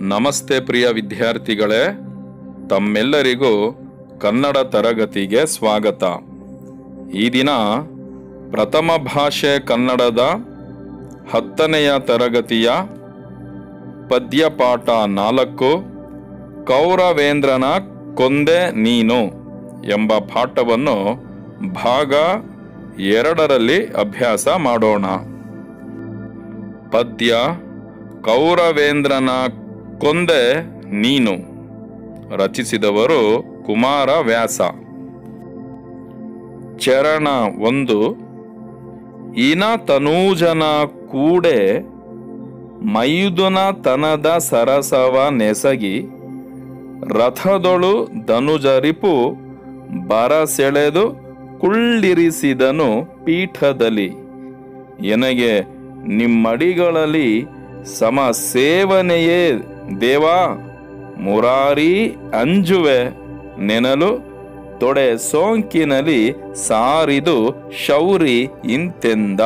ನಮಸ್ತೆ ಪ್ರಿಯ ವಿದ್ಯಾರ್ಥಿಗಳೇ ತಮ್ಮೆಲ್ಲರಿಗೂ ಕನ್ನಡ ತರಗತಿಗೆ ಸ್ವಾಗತ ಈ ದಿನ ಪ್ರಥಮ ಭಾಷೆ ಕನ್ನಡದ ಹತ್ತನೆಯ ತರಗತಿಯ ಪದ್ಯಪಾಠ ನಾಲ್ಕು ಕೌರವೇಂದ್ರನ ಕೊಂದೆ ನೀನು ಎಂಬ ಪಾಠವನ್ನು ಭಾಗ ಎರಡರಲ್ಲಿ ಅಭ್ಯಾಸ ಮಾಡೋಣ ಪದ್ಯ ಕೌರವೇಂದ್ರನ ಕೊಂದೆ ನೀನು ರಚಿಸಿದವರು ಕುಮಾರ ವ್ಯಾಸ ಚರಣ ಒಂದು ಇನ ತನೂಜನ ಕೂಡೆ ಮೈದುನ ತನದ ಸರಸವ ನೆಸಗಿ ರಥದೊಳು ಧನುಜರಿಪು ಬರಸೆಳೆದು ಕುಳ್ಳಿರಿಸಿದನು ಪೀಠದಲ್ಲಿ ಎನಗೆ ನಿಮ್ಮಡಿಗಳಲ್ಲಿ ಸಮ ಸೇವನೆಯೇ ದೇವಾ ಮುರಾರಿ ಅಂಜುವೆ ನೆನಲು ತೊಡೆ ಸೋಂಕಿನಲ್ಲಿ ಸಾರಿದು ಶೌರಿ ಇಂತೆಂದ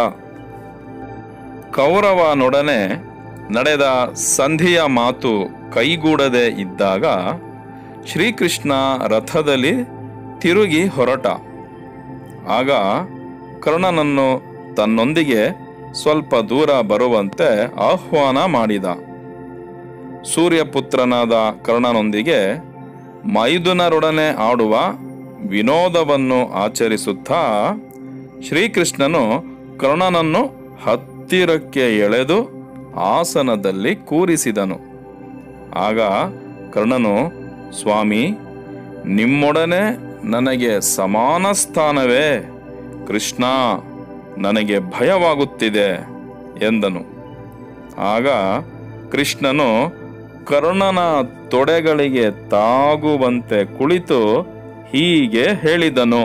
ಕೌರವನೊಡನೆ ನಡೆದ ಸಂಧಿಯ ಮಾತು ಕೈಗೂಡದೆ ಇದ್ದಾಗ ಶ್ರೀಕೃಷ್ಣ ರಥದಲ್ಲಿ ತಿರುಗಿ ಹೊರಟ ಆಗ ಕರ್ಣನನ್ನು ತನ್ನೊಂದಿಗೆ ಸ್ವಲ್ಪ ದೂರ ಬರುವಂತೆ ಆಹ್ವಾನ ಮಾಡಿದ ಸೂರ್ಯಪುತ್ರನಾದ ಕರ್ಣನೊಂದಿಗೆ ಮೈದುನರೊಡನೆ ಆಡುವ ವಿನೋದವನ್ನು ಆಚರಿಸುತ್ತಾ ಶ್ರೀಕೃಷ್ಣನು ಕರ್ಣನನ್ನು ಹತ್ತಿರಕ್ಕೆ ಎಳೆದು ಆಸನದಲ್ಲಿ ಕೂರಿಸಿದನು ಆಗ ಕರ್ಣನು ಸ್ವಾಮಿ ನಿಮ್ಮೊಡನೆ ನನಗೆ ಸಮಾನ ಸ್ಥಾನವೇ ಕೃಷ್ಣ ನನಗೆ ಭಯವಾಗುತ್ತಿದೆ ಎಂದನು ಆಗ ಕೃಷ್ಣನು ಕರ್ಣನ ತೊಡೆಗಳಿಗೆ ತಾಗುವಂತೆ ಕುಳಿತು ಹೀಗೆ ಹೇಳಿದನು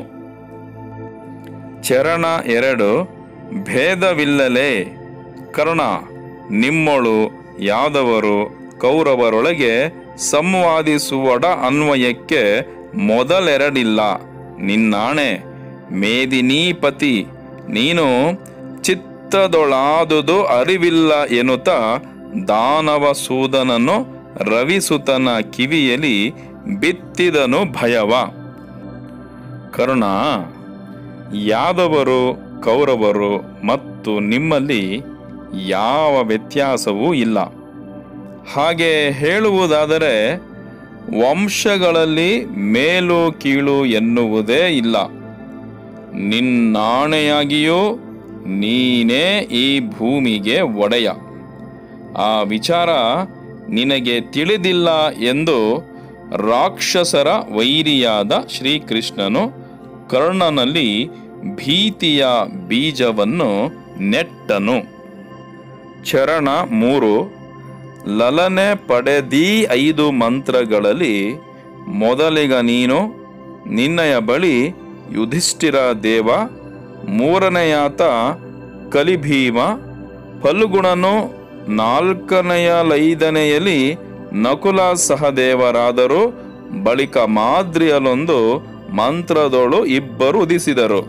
ಚರಣ ಎರಡು ಭೇದವಿಲ್ಲಲೇ ಕರ್ಣ ನಿಮ್ಮೊಳು ಯಾದವರು ಕೌರವರೊಳಗೆ ಸಂವಾದಿಸುವಡ ಅನ್ವಯಕ್ಕೆ ಮೊದಲೆರಡಿಲ್ಲ ನಿನ್ನಾಣೆ ಮೇದಿನೀಪತಿ ನೀನು ಚಿತ್ತದೊಳಾದುದು ಅರಿವಿಲ್ಲ ಎನ್ನುತ್ತ ದಾನವ ಸೂದನನು ರವಿಸುತನ ಕಿವಿಯಲ್ಲಿ ಬಿತ್ತಿದನು ಭಯವ ಕರ್ಣ ಯಾದವರು ಕೌರವರು ಮತ್ತು ನಿಮ್ಮಲ್ಲಿ ಯಾವ ವ್ಯತ್ಯಾಸವೂ ಇಲ್ಲ ಹಾಗೆ ಹೇಳುವುದಾದರೆ ವಂಶಗಳಲ್ಲಿ ಮೇಲು ಕೀಳು ಎನ್ನುವುದೇ ಇಲ್ಲ ನಿನ್ನಾಣೆಯಾಗಿಯೂ ನೀನೇ ಈ ಭೂಮಿಗೆ ಒಡೆಯ ಆ ವಿಚಾರ ನಿನಗೆ ತಿಳಿದಿಲ್ಲ ಎಂದು ರಾಕ್ಷಸರ ವೈರಿಯಾದ ಶ್ರೀಕೃಷ್ಣನು ಕರ್ಣನಲ್ಲಿ ಭೀತಿಯ ಬೀಜವನ್ನು ನೆಟ್ಟನು ಚರಣ ಮೂರು ಲಲನೆ ಪಡೆದೀ ಐದು ಮಂತ್ರಗಳಲ್ಲಿ ಮೊದಲಿಗ ನೀನು ನಿನ್ನಯ ಬಳಿ ಯುಧಿಷ್ಠಿರ ದೇವ ಮೂರನೆಯಾತ ಕಲಿಭೀಮ ಫಲ್ಗುಣನು ನಾಲ್ಕನೆಯಲೈದನೆಯಲ್ಲಿ ನಕುಲ ಸಹದೇವರಾದರು ಬಳಿಕ ಮಾದ್ರಿಯಲೊಂದು ಮಂತ್ರದೊಳು ಇಬ್ಬರು ಉದಿಸಿದರು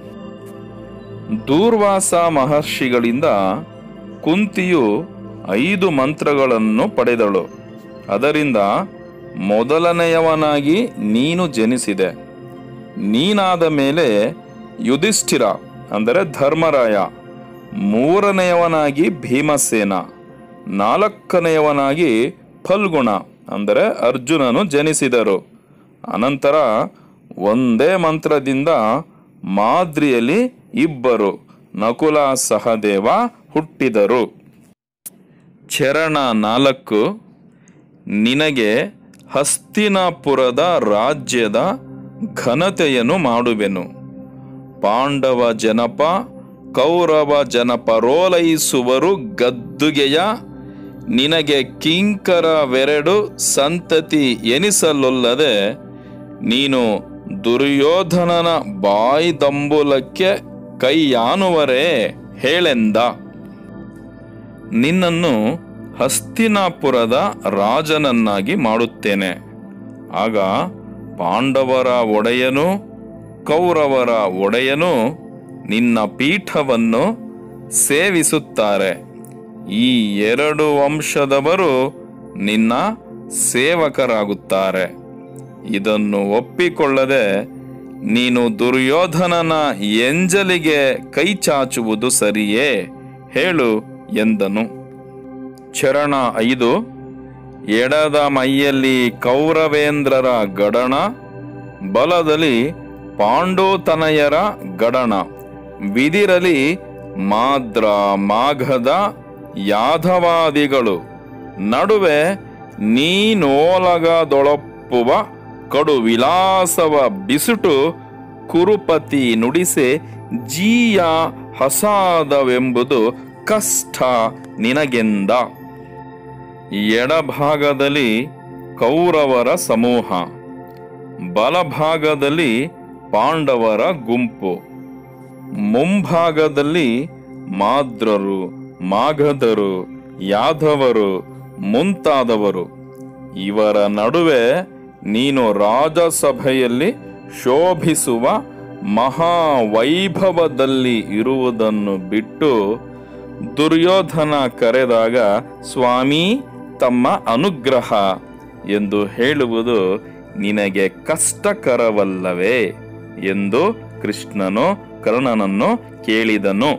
ದೂರ್ವಾಸ ಮಹರ್ಷಿಗಳಿಂದ ಕುಂತಿಯು ಐದು ಮಂತ್ರಗಳನ್ನು ಪಡೆದಳು ಅದರಿಂದ ಮೊದಲನೆಯವನಾಗಿ ನೀನು ಜನಿಸಿದೆ ನೀನಾದ ಮೇಲೆ ಯುಧಿಷ್ಠಿರ ಅಂದರೆ ಧರ್ಮರಾಯ ಮೂರನೆಯವನಾಗಿ ಭೀಮಸೇನ ನಾಲ್ಕನೆಯವನಾಗಿ ಫಲ್ಗುಣ ಅಂದರೆ ಅರ್ಜುನನು ಜನಿಸಿದರು ಅನಂತರ ಒಂದೇ ಮಂತ್ರದಿಂದ ಮಾದ್ರಿಯಲ್ಲಿ ಇಬ್ಬರು ನಕುಲ ಸಹದೇವ ಹುಟ್ಟಿದರು ಚರಣ ನಾಲ್ಕು ನಿನಗೆ ಹಸ್ತಿನಾಪುರದ ರಾಜ್ಯದ ಘನತೆಯನ್ನು ಮಾಡುವೆನು ಪಾಂಡವ ಜನಪ ಕೌರವ ಜನಪರೋಲೈಸುವರು ಗದ್ದುಗೆಯ ನಿನಗೆ ಕಿಂಕರವೆರಡು ಸಂತತಿ ಎನಿಸಲೊಲ್ಲದೆ ನೀನು ದುರ್ಯೋಧನನ ಬಾಯ್ದಂಬುಲಕ್ಕೆ ಕೈಯಾನುವರೇ ಹೇಳೆಂದ ನಿನ್ನನ್ನು ಹಸ್ತಿನಾಪುರದ ರಾಜನನ್ನಾಗಿ ಮಾಡುತ್ತೇನೆ ಆಗ ಪಾಂಡವರ ಒಡೆಯನು ಕೌರವರ ಒಡೆಯನು ನಿನ್ನ ಪೀಠವನ್ನು ಸೇವಿಸುತ್ತಾರೆ ಈ ಎರಡು ವಂಶದವರು ನಿನ್ನ ಸೇವಕರಾಗುತ್ತಾರೆ ಇದನ್ನು ಒಪ್ಪಿಕೊಳ್ಳದೆ ನೀನು ದುರ್ಯೋಧನನ ಎಂಜಲಿಗೆ ಕೈ ಚಾಚುವುದು ಸರಿಯೇ ಹೇಳು ಎಂದನು ಚರಣ ಐದು ಎಡದ ಮೈಯಲ್ಲಿ ಕೌರವೇಂದ್ರರ ಗಡಣ ಬಲದಲ್ಲಿ ಪಾಂಡೋತನಯರ ಗಡಣ ಬಿದಿರಲಿ ಮಾದ್ರ ಮಾಘದ ಯಾಧವಾದಿಗಳು ನಡುವೆ ನೀನೋಲಗದೊಳಪ್ಪುವ ಕಡು ವಿಲಾಸವ ಬಿಸುಟು ಕುರುಪತಿ ನುಡಿಸೆ ಜೀಯ ಹಸಾದವೆಂಬುದು ಕಷ್ಟ ನಿನಗೆಂದ ಎಡಭಾಗದಲ್ಲಿ ಕೌರವರ ಸಮೂಹ ಬಲಭಾಗದಲ್ಲಿ ಪಾಂಡವರ ಗುಂಪು ಮುಂಭಾಗದಲ್ಲಿ ಮಾದ್ರರು ಮಾಗಧರು ಯಾದವರು ಮುಂತಾದವರು ಇವರ ನಡುವೆ ನೀನು ರಾಜಸಭೆಯಲ್ಲಿ ಶೋಭಿಸುವ ಮಹಾವೈಭವದಲ್ಲಿ ಇರುವುದನ್ನು ಬಿಟ್ಟು ದುರ್ಯೋಧನ ಕರೆದಾಗ ಸ್ವಾಮಿ ತಮ್ಮ ಅನುಗ್ರಹ ಎಂದು ಹೇಳುವುದು ನಿನಗೆ ಕಷ್ಟಕರವಲ್ಲವೇ ಎಂದು ಕೃಷ್ಣನು ಕರ್ಣನನ್ನು ಕೇಳಿದನು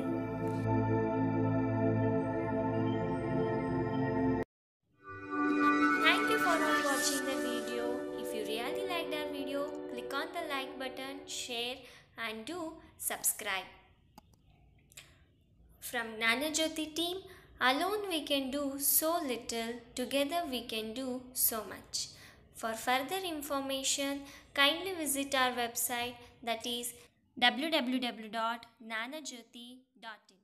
Thank you for all watching the video. If you really liked our video, click on the like button, share and do subscribe. From Nanajyoti team, alone we can do so little, together we can do so much. For further information, kindly visit our website that is www.nanajyoti.in.